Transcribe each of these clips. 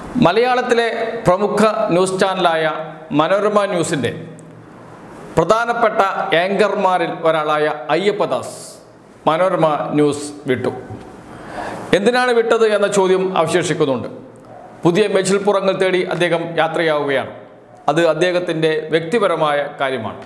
മലയാളത്തിലെ പ്രമുഖ ന്യൂസ് ചാനലായ മനോരമ ന്യൂസിൻ്റെ പ്രധാനപ്പെട്ട ആങ്കർമാരിൽ ഒരാളായ അയ്യപ്പദാസ് മനോരമ ന്യൂസ് വിട്ടു എന്തിനാണ് വിട്ടത് എന്ന ചോദ്യം അവശേഷിക്കുന്നുണ്ട് പുതിയ മേച്ചിൽപ്പുറങ്ങൾ തേടി അദ്ദേഹം യാത്രയാവുകയാണ് അത് അദ്ദേഹത്തിൻ്റെ വ്യക്തിപരമായ കാര്യമാണ്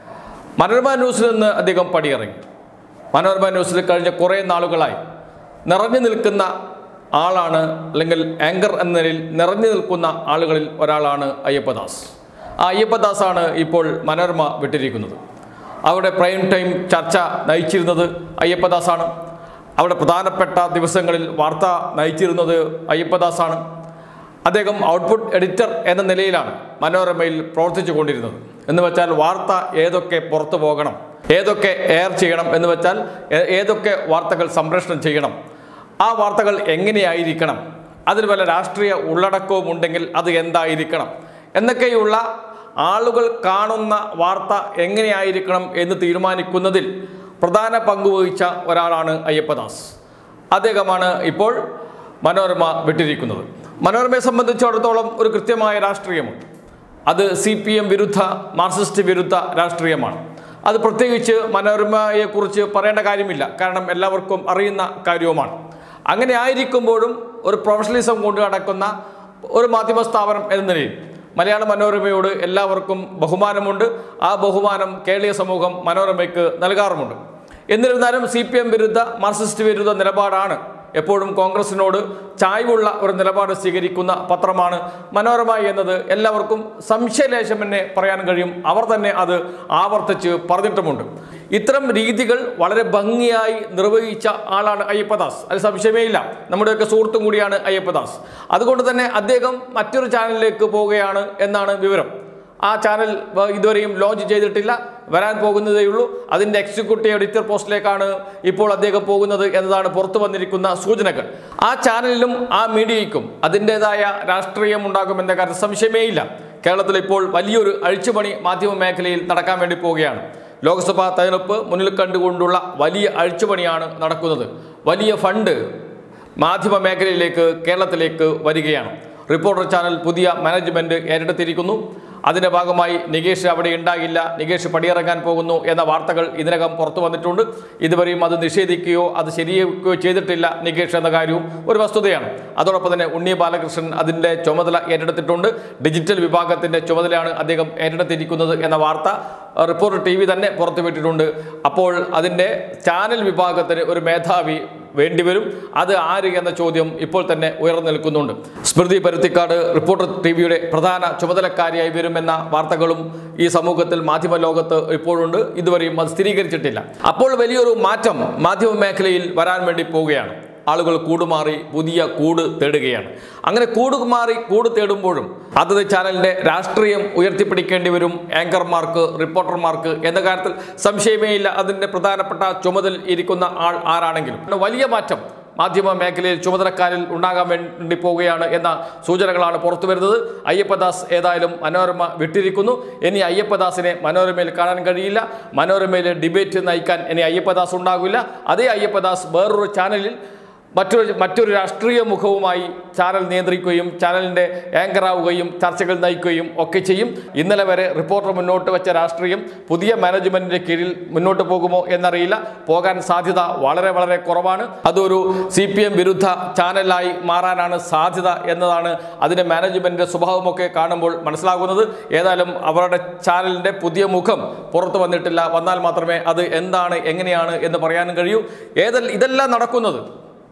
മനോരമ ന്യൂസിൽ നിന്ന് അദ്ദേഹം പടിയിറങ്ങി മനോരമ ന്യൂസിൽ കഴിഞ്ഞ കുറേ നാളുകളായി നിറഞ്ഞു നിൽക്കുന്ന ആളാണ് അല്ലെങ്കിൽ ആങ്കർ എന്ന നിലയിൽ നിറഞ്ഞു നിൽക്കുന്ന ആളുകളിൽ ഒരാളാണ് അയ്യപ്പദാസ് ആ അയ്യപ്പദാസാണ് ഇപ്പോൾ മനോരമ വിട്ടിരിക്കുന്നത് അവിടെ പ്രൈം ടൈം ചർച്ച നയിച്ചിരുന്നത് അയ്യപ്പദാസാണ് അവിടെ പ്രധാനപ്പെട്ട ദിവസങ്ങളിൽ വാർത്ത നയിച്ചിരുന്നത് അയ്യപ്പദാസാണ് അദ്ദേഹം ഔട്ട്പുട്ട് എഡിറ്റർ എന്ന നിലയിലാണ് മനോരമയിൽ പ്രവർത്തിച്ചു കൊണ്ടിരുന്നത് എന്ന് വെച്ചാൽ വാർത്ത ഏതൊക്കെ പുറത്തു പോകണം ഏതൊക്കെ എയർ ചെയ്യണം എന്ന് വെച്ചാൽ ഏ- ഏതൊക്കെ വാർത്തകൾ സംപ്രേഷണം ചെയ്യണം ആ വാർത്തകൾ എങ്ങനെയായിരിക്കണം അതിൽ വല്ല രാഷ്ട്രീയ ഉള്ളടക്കവും ഉണ്ടെങ്കിൽ അത് എന്തായിരിക്കണം എന്നൊക്കെയുള്ള ആളുകൾ കാണുന്ന വാർത്ത എങ്ങനെയായിരിക്കണം എന്ന് തീരുമാനിക്കുന്നതിൽ പ്രധാന പങ്കുവഹിച്ച ഒരാളാണ് അയ്യപ്പദാസ് അദ്ദേഹമാണ് ഇപ്പോൾ മനോരമ വിട്ടിരിക്കുന്നത് മനോരമയെ സംബന്ധിച്ചിടത്തോളം ഒരു കൃത്യമായ രാഷ്ട്രീയമുണ്ട് അത് സി പി എം വിരുദ്ധ മാർക്സിസ്റ്റ് വിരുദ്ധ രാഷ്ട്രീയമാണ് അത് പ്രത്യേകിച്ച് മനോരമയെക്കുറിച്ച് പറയേണ്ട കാര്യമില്ല കാരണം എല്ലാവർക്കും അറിയുന്ന കാര്യവുമാണ് അങ്ങനെ ആയിരിക്കുമ്പോഴും ഒരു പ്രൊഫഷണലിസം കൊണ്ട് നടക്കുന്ന ഒരു മാധ്യമ സ്ഥാപനം എന്ന നിലയിൽ മലയാള മനോരമയോട് എല്ലാവർക്കും ബഹുമാനമുണ്ട് ആ ബഹുമാനം കേരളീയ സമൂഹം മനോരമയ്ക്ക് നൽകാറുമുണ്ട് എന്നിരുന്നാലും സി പി എം വിരുദ്ധ മാർക്സിസ്റ്റ് വിരുദ്ധ നിലപാടാണ് എപ്പോഴും കോൺഗ്രസിനോട് ചായ്വുള്ള ഒരു നിലപാട് സ്വീകരിക്കുന്ന പത്രമാണ് മനോരമ എന്നത് എല്ലാവർക്കും സംശയലേശം തന്നെ പറയാൻ കഴിയും അവർ തന്നെ അത് ആവർത്തിച്ച് പറഞ്ഞിട്ടുമുണ്ട് ഇത്തരം രീതികൾ വളരെ ഭംഗിയായി നിർവഹിച്ച ആളാണ് അയ്യപ്പദാസ് അത് സംശയമേ ഇല്ല നമ്മുടെയൊക്കെ സുഹൃത്തും കൂടിയാണ് അയ്യപ്പദാസ് അതുകൊണ്ട് തന്നെ അദ്ദേഹം മറ്റൊരു ചാനലിലേക്ക് പോവുകയാണ് എന്നാണ് വിവരം ആ ചാനൽ വ- ഇതുവരെയും ലോഞ്ച് ചെയ്തിട്ടില്ല വരാൻ പോകുന്നതേ ഉള്ളൂ അതിൻ്റെ എക്സിക്യൂട്ടീവ് എഡിറ്റർ പോസ്റ്റിലേക്കാണ് ഇപ്പോൾ അദ്ദേഹം പോകുന്നത് എന്നതാണ് പുറത്തു വന്നിരിക്കുന്ന സൂചനകൾ ആ ചാനലിലും ആ മീഡിയയ്ക്കും അതിൻ്റെതായ രാഷ്ട്രീയം ഉണ്ടാകുമെന്ന കാര്യം സംശയമേ ഇല്ല കേരളത്തിൽ ഇപ്പോൾ വലിയൊരു അഴിച്ചുപണി മാധ്യമ മേഖലയിൽ നടക്കാൻ വേണ്ടി പോവുകയാണ് ലോക്സഭാ തെരഞ്ഞെടുപ്പ് മുന്നിൽ കണ്ടുകൊണ്ടുള്ള വലിയ അഴിച്ചുപണിയാണ് നടക്കുന്നത് വലിയ ഫണ്ട് മാധ്യമ മേഖലയിലേക്ക് കേരളത്തിലേക്ക് വരികയാണ് റിപ്പോർട്ടർ ചാനൽ പുതിയ മാനേജ്മെന്റ് ഏറ്റെടുത്തിരിക്കുന്നു അതിന്റെ ഭാഗമായി നികേഷ് അവിടെ ഉണ്ടാകില്ല നികേഷ് പടിയിറങ്ങാൻ പോകുന്നു എന്ന വാർത്തകൾ ഇതിനകം പുറത്തു വന്നിട്ടുണ്ട് ഇതുവരെയും അത് നിഷേധിക്കുകയോ അത് ശരിയാക്കുകയോ ചെയ്തിട്ടില്ല നികേഷ് എന്ന കാര്യവും ഒരു വസ്തുതയാണ് അതോടൊപ്പം തന്നെ ഉണ്ണി ബാലകൃഷ്ണൻ അതിൻ്റെ ചുമതല ഏറ്റെടുത്തിട്ടുണ്ട് ഡിജിറ്റൽ വിഭാഗത്തിൻ്റെ ചുമതലയാണ് അദ്ദേഹം ഏറ്റെടുത്തിരിക്കുന്നത് എന്ന വാർത്ത അഹ് റിപ്പോർട്ടർ ടി വി തന്നെ പുറത്തുവിട്ടിട്ടുണ്ട് അപ്പോൾ അതിൻ്റെ ചാനൽ വിഭാഗത്തിന് ഒരു മേധാവി വേണ്ടിവരും അത് ആര് എന്ന ചോദ്യം ഇപ്പോൾ തന്നെ ഉയർന്നു നിൽക്കുന്നുണ്ട് സ്മൃതി പരുത്തിക്കാട് റിപ്പോർട്ടർ ടി വിയുടെ പ്രധാന ചുമതലക്കാരിയായി വരുമെന്ന വാർത്തകളും ഈ സമൂഹത്തിൽ മാധ്യമ ലോകത്ത് ഇപ്പോഴുണ്ട് ഇതുവരെയും അത് സ്ഥിരീകരിച്ചിട്ടില്ല അപ്പോൾ വലിയൊരു മാറ്റം മാധ്യമ മേഖലയിൽ വരാൻ വേണ്ടി പോവുകയാണ് ആളുകൾ കൂടുമാറി പുതിയ കൂട് തേടുകയാണ് അങ്ങനെ കൂട് മാറി കൂട് തേടുമ്പോഴും അതത് ചാനലിന്റെ രാഷ്ട്രീയം ഉയർത്തിപ്പിടിക്കേണ്ടി വരും ആങ്കർമാർക്ക് റിപ്പോർട്ടർമാർക്ക് എന്ന കാര്യത്തിൽ സംശയമേ ഇല്ല അതിന്റെ പ്രധാനപ്പെട്ട ചുമതല ഇരിക്കുന്ന ആൾ ആരാണെങ്കിലും വലിയ മാറ്റം മാധ്യമ മേഖലയിൽ ചുമതലക്കാരിൽ ഉണ്ടാകാൻ വേണ്ടി പോവുകയാണ് എന്ന സൂചനകളാണ് പുറത്തു വരുന്നത് അയ്യപ്പദാസ് ഏതായാലും മനോരമ വിട്ടിരിക്കുന്നു ഇനി അയ്യപ്പദാസിനെ മനോരമയിൽ കാണാൻ കഴിയില്ല മനോരമയിലെ ഡിബേറ്റ് നയിക്കാൻ ഇനി അയ്യപ്പദാസ് ഉണ്ടാകില്ല അതേ അയ്യപ്പദാസ് വേറൊരു ചാനലിൽ മറ്റൊരു മറ്റൊരു രാഷ്ട്രീയ മുഖവുമായി ചാനൽ നിയന്ത്രിക്കുകയും ചാനലിൻ്റെ ആങ്കറാവുകയും ചർച്ചകൾ നയിക്കുകയും ഒക്കെ ചെയ്യും ഇന്നലെ വരെ റിപ്പോർട്ടർ മുന്നോട്ട് വെച്ച രാഷ്ട്രീയം പുതിയ മാനേജ്മെന്റിന്റെ കീഴിൽ മുന്നോട്ട് പോകുമോ എന്നറിയില്ല പോകാൻ സാധ്യത വളരെ വളരെ കുറവാണ് അതൊരു സി പി എം വിരുദ്ധ ചാനലായി മാറാനാണ് സാധ്യത എന്നതാണ് അതിൻ്റെ മാനേജ്മെന്റിന്റെ സ്വഭാവമൊക്കെ കാണുമ്പോൾ മനസ്സിലാകുന്നത് ഏതായാലും അവരുടെ ചാനലിന്റെ പുതിയ മുഖം പുറത്തു വന്നിട്ടില്ല വന്നാൽ മാത്രമേ അത് എന്താണ് എങ്ങനെയാണ് എന്ന് പറയാനും കഴിയൂ ഏതെല്ലാം ഇതെല്ലാം നടക്കുന്നത്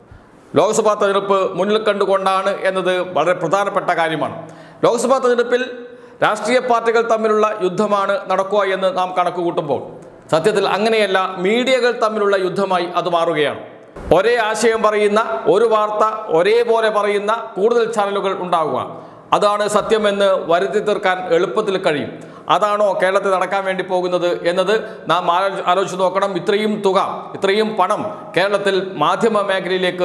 ലോക്സഭാ തെരഞ്ഞെടുപ്പ് മുന്നിൽ കണ്ടുകൊണ്ടാണ് എന്നത് വളരെ പ്രധാനപ്പെട്ട കാര്യമാണ് ലോക്സഭാ തെരഞ്ഞെടുപ്പിൽ രാഷ്ട്രീയ പാർട്ടികൾ തമ്മിലുള്ള യുദ്ധമാണ് നടക്കുക എന്ന് നാം കണക്ക് കൂട്ടുമ്പോൾ സത്യത്തിൽ അങ്ങനെയല്ല മീഡിയകൾ തമ്മിലുള്ള യുദ്ധമായി അത് മാറുകയാണ് ഒരേ ആശയം പറയുന്ന ഒരു വാർത്ത ഒരേപോലെ പറയുന്ന കൂടുതൽ ചാനലുകൾ ഉണ്ടാവുക അതാണ് സത്യമെന്ന് വരുത്തി തീർക്കാൻ എളുപ്പത്തിൽ കഴിയും അതാണോ കേരളത്തിൽ നടക്കാൻ വേണ്ടി പോകുന്നത് എന്നത് നാം ആലോ- ആലോചിച്ച് നോക്കണം ഇത്രയും തുക ഇത്രയും പണം കേരളത്തിൽ മാധ്യമ മേഖലയിലേക്ക്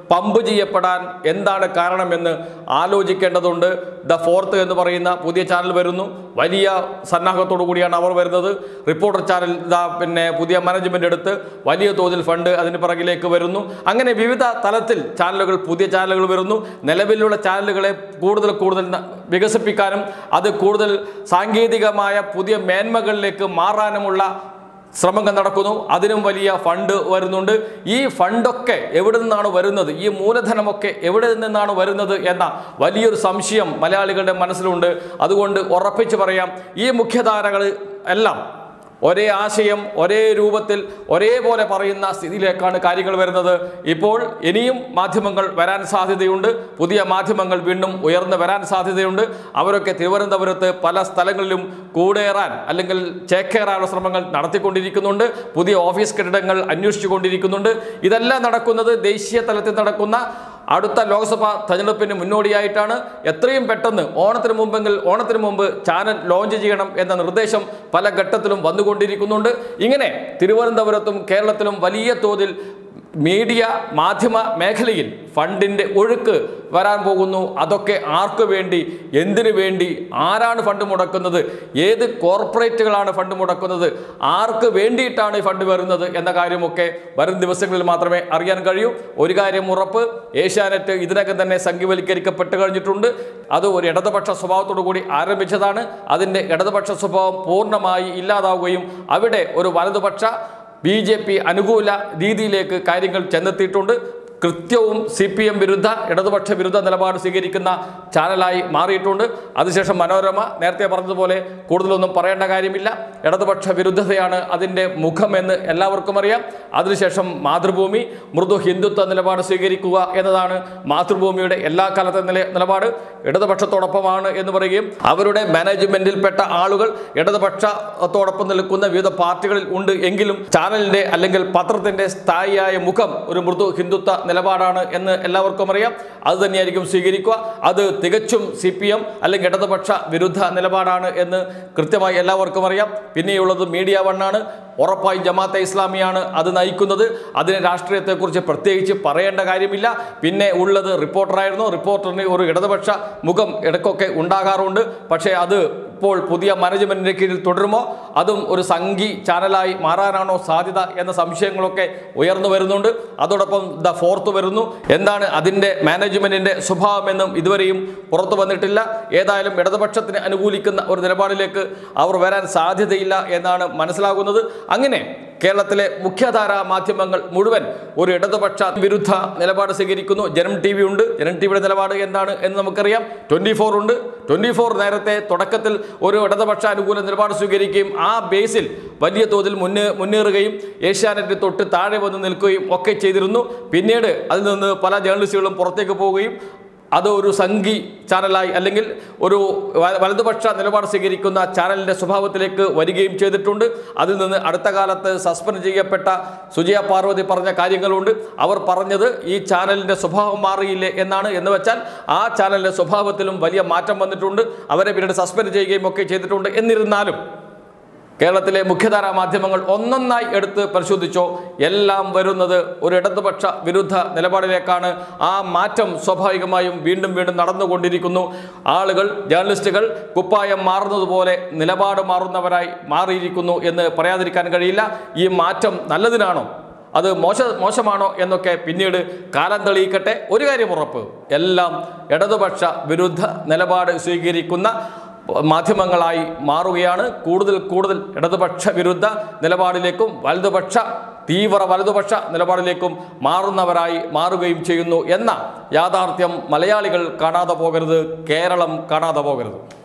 പമ്പ് ചെയ്യപ്പെടാൻ എന്താണ് കാരണമെന്ന് ആലോചിക്കേണ്ടതുണ്ട് ദ ഫോർത്ത് എന്ന് പറയുന്ന പുതിയ ചാനൽ വരുന്നു വലിയ സന്നാഹത്തോടു കൂടിയാണ് അവർ വരുന്നത് റിപ്പോർട്ടർ ചാനൽ ഇതാ പിന്നെ പുതിയ മാനേജ്മെന്റ് എടുത്ത് വലിയ തോതിൽ ഫണ്ട് അതിന് പിറകിലേക്ക് വരുന്നു അങ്ങനെ വിവിധ തലത്തിൽ ചാനലുകൾ പുതിയ ചാനലുകൾ വരുന്നു നിലവിലുള്ള ചാനലുകളെ കൂടുതൽ കൂടുതൽ ന- വികസിപ്പിക്കാനും അത് കൂടുതൽ സാങ്കേതികമായ പുതിയ മേന്മകളിലേക്ക് മാറാനുമുള്ള ശ്രമങ്ങൾ നടക്കുന്നു അതിനും വലിയ ഫണ്ട് വരുന്നുണ്ട് ഈ ഫണ്ടൊക്കെ എവിടെ നിന്നാണ് വരുന്നത് ഈ മൂലധനമൊക്കെ എവിടെ നിന്നാണ് വരുന്നത് എന്ന വലിയൊരു സംശയം മലയാളികളുടെ മനസ്സിലുണ്ട് അതുകൊണ്ട് ഉറപ്പിച്ചു പറയാം ഈ മുഖ്യധാരകൾ എല്ലാം ഒരേ ആശയം ഒരേ രൂപത്തിൽ ഒരേപോലെ പറയുന്ന സ്ഥിതിയിലേക്കാണ് കാര്യങ്ങൾ വരുന്നത് ഇപ്പോൾ ഇനിയും മാധ്യമങ്ങൾ വരാൻ സാധ്യതയുണ്ട് പുതിയ മാധ്യമങ്ങൾ വീണ്ടും ഉയർന്നു വരാൻ സാധ്യതയുണ്ട് അവരൊക്കെ തിരുവനന്തപുരത്ത് പല സ്ഥലങ്ങളിലും കൂടേറാൻ അല്ലെങ്കിൽ ചേക്കേറാനുള്ള ശ്രമങ്ങൾ നടത്തിക്കൊണ്ടിരിക്കുന്നുണ്ട് പുതിയ ഓഫീസ് കെട്ടിടങ്ങൾ അന്വേഷിച്ചു കൊണ്ടിരിക്കുന്നുണ്ട് ഇതെല്ലാം നടക്കുന്നത് ദേശീയ തലത്തിൽ നടക്കുന്ന അടുത്ത ലോക്സഭാ തെരഞ്ഞെടുപ്പിന് മുന്നോടിയായിട്ടാണ് എത്രയും പെട്ടെന്ന് ഓണത്തിന് മുമ്പെങ്കിൽ ഓണത്തിന് മുമ്പ് ചാനൽ ലോഞ്ച് ചെയ്യണം എന്ന നിർദ്ദേശം പല ഘട്ടത്തിലും വന്നുകൊണ്ടിരിക്കുന്നുണ്ട് ഇങ്ങനെ തിരുവനന്തപുരത്തും കേരളത്തിലും വലിയ തോതിൽ മീഡിയ മാധ്യമ മേഖലയിൽ ഫണ്ടിൻ്റെ ഒഴുക്ക് വരാൻ പോകുന്നു അതൊക്കെ ആർക്ക് വേണ്ടി എന്തിനു വേണ്ടി ആരാണ് ഫണ്ട് മുടക്കുന്നത് ഏത് കോർപ്പറേറ്റുകളാണ് ഫണ്ട് മുടക്കുന്നത് ആർക്ക് വേണ്ടിയിട്ടാണ് ഈ ഫണ്ട് വരുന്നത് എന്ന കാര്യമൊക്കെ വരും ദിവസങ്ങളിൽ മാത്രമേ അറിയാൻ കഴിയൂ ഒരു കാര്യം ഉറപ്പ് ഏഷ്യാനെറ്റ് ഇതിനകം തന്നെ സംഘീവൽക്കരിക്കപ്പെട്ട് കഴിഞ്ഞിട്ടുണ്ട് അത് ഒരു ഇടതുപക്ഷ സ്വഭാവത്തോടു കൂടി ആരംഭിച്ചതാണ് അതിൻ്റെ ഇടതുപക്ഷ സ്വഭാവം പൂർണ്ണമായി ഇല്ലാതാവുകയും അവിടെ ഒരു വലതുപക്ഷ ബി ജെ പി അനുകൂല രീതിയിലേക്ക് കാര്യങ്ങൾ ചെന്നെത്തിയിട്ടുണ്ട് കൃത്യവും സി പി എം വിരുദ്ധ ഇടതുപക്ഷ വിരുദ്ധ നിലപാട് സ്വീകരിക്കുന്ന ചാനലായി മാറിയിട്ടുണ്ട് അതിനുശേഷം മനോരമ നേരത്തെ പറഞ്ഞതുപോലെ കൂടുതലൊന്നും പറയേണ്ട കാര്യമില്ല ഇടതുപക്ഷ വിരുദ്ധതയാണ് അതിൻ്റെ മുഖമെന്ന് എല്ലാവർക്കും അറിയാം അതിനുശേഷം മാതൃഭൂമി മൃദു ഹിന്ദുത്വ നിലപാട് സ്വീകരിക്കുക എന്നതാണ് മാതൃഭൂമിയുടെ എല്ലാ കാലത്തെ നില നിലപാട് ഇടതുപക്ഷത്തോടൊപ്പമാണ് എന്ന് പറയുകയും അവരുടെ മാനേജ്മെന്റിൽപ്പെട്ട ആളുകൾ ഇടതുപക്ഷത്തോടൊപ്പം നിൽക്കുന്ന വിവിധ പാർട്ടികളിൽ ഉണ്ട് എങ്കിലും ചാനലിന്റെ അല്ലെങ്കിൽ പത്രത്തിന്റെ സ്ഥായിയായ മുഖം ഒരു മൃദു ഹിന്ദുത്വ നിലപാടാണ് എന്ന് എല്ലാവർക്കും അറിയാം അത് തന്നെയായിരിക്കും സ്വീകരിക്കുക അത് തികച്ചും സി പി എം അല്ലെങ്കിൽ ഇടതുപക്ഷ വിരുദ്ധ നിലപാടാണ് എന്ന് കൃത്യമായി എല്ലാവർക്കും അറിയാം പിന്നെയുള്ളത് മീഡിയ വണ്ണാണ് ഉറപ്പായും ജമാഅത്തെ ഇസ്ലാമിയാണ് അത് നയിക്കുന്നത് അതിന് രാഷ്ട്രീയത്തെക്കുറിച്ച് പ്രത്യേകിച്ച് പറയേണ്ട കാര്യമില്ല പിന്നെ ഉള്ളത് റിപ്പോർട്ടറായിരുന്നു റിപ്പോർട്ടറിന് ഒരു ഇടതുപക്ഷ മുഖം ഇടയ്ക്കൊക്കെ ഉണ്ടാകാറുണ്ട് പക്ഷേ അത് ഇപ്പോൾ പുതിയ മാനേജ്മെന്റിന്റെ കീഴിൽ തുടരുമോ അതും ഒരു സംഘി ചാനലായി മാറാനാണോ സാധ്യത എന്ന സംശയങ്ങളൊക്കെ ഉയർന്നു വരുന്നുണ്ട് അതോടൊപ്പം ദ ഫോർത്ത് വരുന്നു എന്താണ് അതിൻ്റെ മാനേജ്മെന്റിന്റെ സ്വഭാവമെന്നും ഇതുവരെയും പുറത്തു വന്നിട്ടില്ല ഏതായാലും ഇടതുപക്ഷത്തിന് അനുകൂലിക്കുന്ന ഒരു നിലപാടിലേക്ക് അവർ വരാൻ സാധ്യതയില്ല എന്നാണ് മനസ്സിലാകുന്നത് അങ്ങനെ കേരളത്തിലെ മുഖ്യധാര മാധ്യമങ്ങൾ മുഴുവൻ ഒരു ഇടതുപക്ഷ വിരുദ്ധ നിലപാട് സ്വീകരിക്കുന്നു ജനം ടി വി ഉണ്ട് ജനം ടി വിയുടെ നിലപാട് എന്താണ് എന്ന് നമുക്കറിയാം ട്വൻറ്റി ഫോർ ഉണ്ട് ട്വൻറ്റി ഫോർ നേരത്തെ തുടക്കത്തിൽ ഒരു ഇടതുപക്ഷ അനുകൂല നിലപാട് സ്വീകരിക്കുകയും ആ ബേസിൽ വലിയ തോതിൽ മുന്നേ മുന്നേറുകയും ഏഷ്യാനെറ്റ് തൊട്ട് താഴെ വന്ന് നിൽക്കുകയും ഒക്കെ ചെയ്തിരുന്നു പിന്നീട് അതിൽ നിന്ന് പല ജേർണലിസ്റ്റുകളും പുറത്തേക്ക് പോവുകയും അത് ഒരു സംഘി ചാനലായി അല്ലെങ്കിൽ ഒരു വ- വലതുപക്ഷ നിലപാട് സ്വീകരിക്കുന്ന ചാനലിൻ്റെ സ്വഭാവത്തിലേക്ക് വരികയും ചെയ്തിട്ടുണ്ട് അതിൽ നിന്ന് അടുത്ത കാലത്ത് സസ്പെൻഡ് ചെയ്യപ്പെട്ട സുജയ പാർവതി പറഞ്ഞ കാര്യങ്ങളുണ്ട് അവർ പറഞ്ഞത് ഈ ചാനലിൻ്റെ സ്വഭാവം മാറിയില്ലേ എന്നാണ് എന്ന് വെച്ചാൽ ആ ചാനലിൻ്റെ സ്വഭാവത്തിലും വലിയ മാറ്റം വന്നിട്ടുണ്ട് അവരെ പിന്നീട് സസ്പെൻഡ് ചെയ്യുകയും ഒക്കെ ചെയ്തിട്ടുണ്ട് എന്നിരുന്നാലും കേരളത്തിലെ മുഖ്യധാരാ മാധ്യമങ്ങൾ ഒന്നൊന്നായി എടുത്ത് പരിശോധിച്ചോ എല്ലാം വരുന്നത് ഒരു ഇടതുപക്ഷ വിരുദ്ധ നിലപാടിലേക്കാണ് ആ മാറ്റം സ്വാഭാവികമായും വീണ്ടും വീണ്ടും നടന്നുകൊണ്ടിരിക്കുന്നു ആളുകൾ ജേർണലിസ്റ്റുകൾ കുപ്പായം മാറുന്നതുപോലെ നിലപാട് മാറുന്നവരായി മാറിയിരിക്കുന്നു എന്ന് പറയാതിരിക്കാൻ കഴിയില്ല ഈ മാറ്റം നല്ലതിനാണോ അത് മോശ മോശമാണോ എന്നൊക്കെ പിന്നീട് കാലം തെളിയിക്കട്ടെ ഒരു കാര്യം ഉറപ്പ് എല്ലാം ഇടതുപക്ഷ വിരുദ്ധ നിലപാട് സ്വീകരിക്കുന്ന മാധ്യമങ്ങളായി മാറുകയാണ് കൂടുതൽ കൂടുതൽ ഇടതുപക്ഷ വിരുദ്ധ നിലപാടിലേക്കും വലതുപക്ഷ തീവ്ര വലതുപക്ഷ നിലപാടിലേക്കും മാറുന്നവരായി മാറുകയും ചെയ്യുന്നു എന്ന യാഥാർത്ഥ്യം മലയാളികൾ കാണാതെ പോകരുത് കേരളം കാണാതെ പോകരുത്